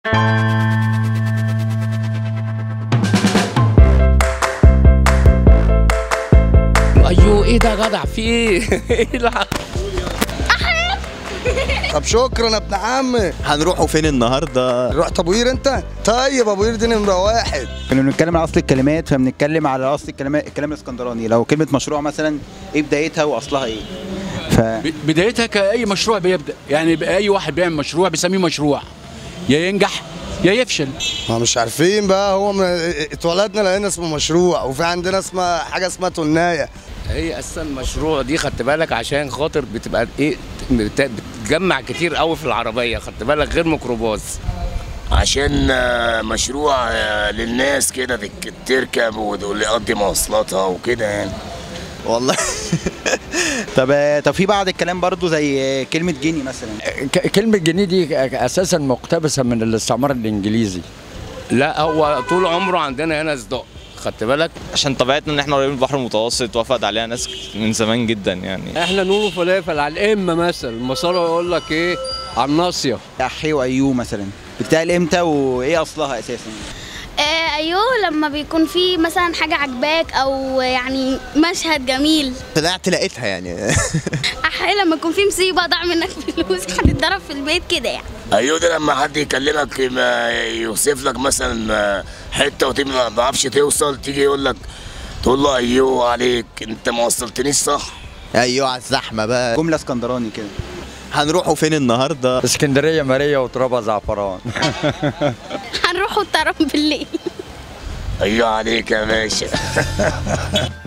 ايوه ايه ده يا جدع في ايه؟ ايه اللي طب شكرا يا ابن عمي هنروحوا فين النهارده رحت ابو قير انت طيب ابو قير دي نمره واحد كنا بنتكلم على اصل الكلمات فبنتكلم على اصل الكلمات الكلام الاسكندراني لو كلمه مشروع مثلا ايه بدايتها واصلها ايه ف بدايتها كأي مشروع بيبدأ يعني أي واحد بيعمل مشروع بيسميه مشروع يا ينجح يا يفشل ما مش عارفين بقى هو من اتولدنا لقينا اسمه مشروع وفي عندنا اسمها حاجه اسمها تنايه هي اساسا المشروع دي خدت بالك عشان خاطر بتبقى ايه بت- بتجمع كتير قوي في العربيه خدت بالك غير ميكروباص عشان آه، مشروع آه، للناس كده تك- تركب واللي يقضي مواصلاتها وكده يعني والله طب طب في بعض الكلام برضو زي كلمه جني مثلا ك- كلمة جنيه دي أساسا مقتبسة من الاستعمار الإنجليزي لا هو طول عمره عندنا هنا صداق خدت بالك عشان طبيعتنا ان احنا قريبين من البحر المتوسط وفد عليها ناس من زمان جدا يعني احنا نقول فلافل على الام مثلا المصارى يقول لك ايه على الناصيه احي وايوه مثلا بتتقال امتى وايه اصلها اساسا آه ايوه لما بيكون في مثلا حاجه عجباك او يعني مشهد جميل طلعت لقيتها يعني احيانا لما يكون في مصيبه ضاع منك فلوس هتتضرب في البيت كده يعني ايوه ده لما حد يكلمك ما يوصف لك مثلا آه، حته وتيجي ما تعرفش توصل تيجي يقول لك تقول له ايوه عليك انت ما وصلتنيش صح ايوه على الزحمه بقى جمله اسكندراني كده هنروحوا فين النهارده اسكندرية ماريا وترابها زعفران هنروحوا الطرب بالليل ايوه عليك يا باشا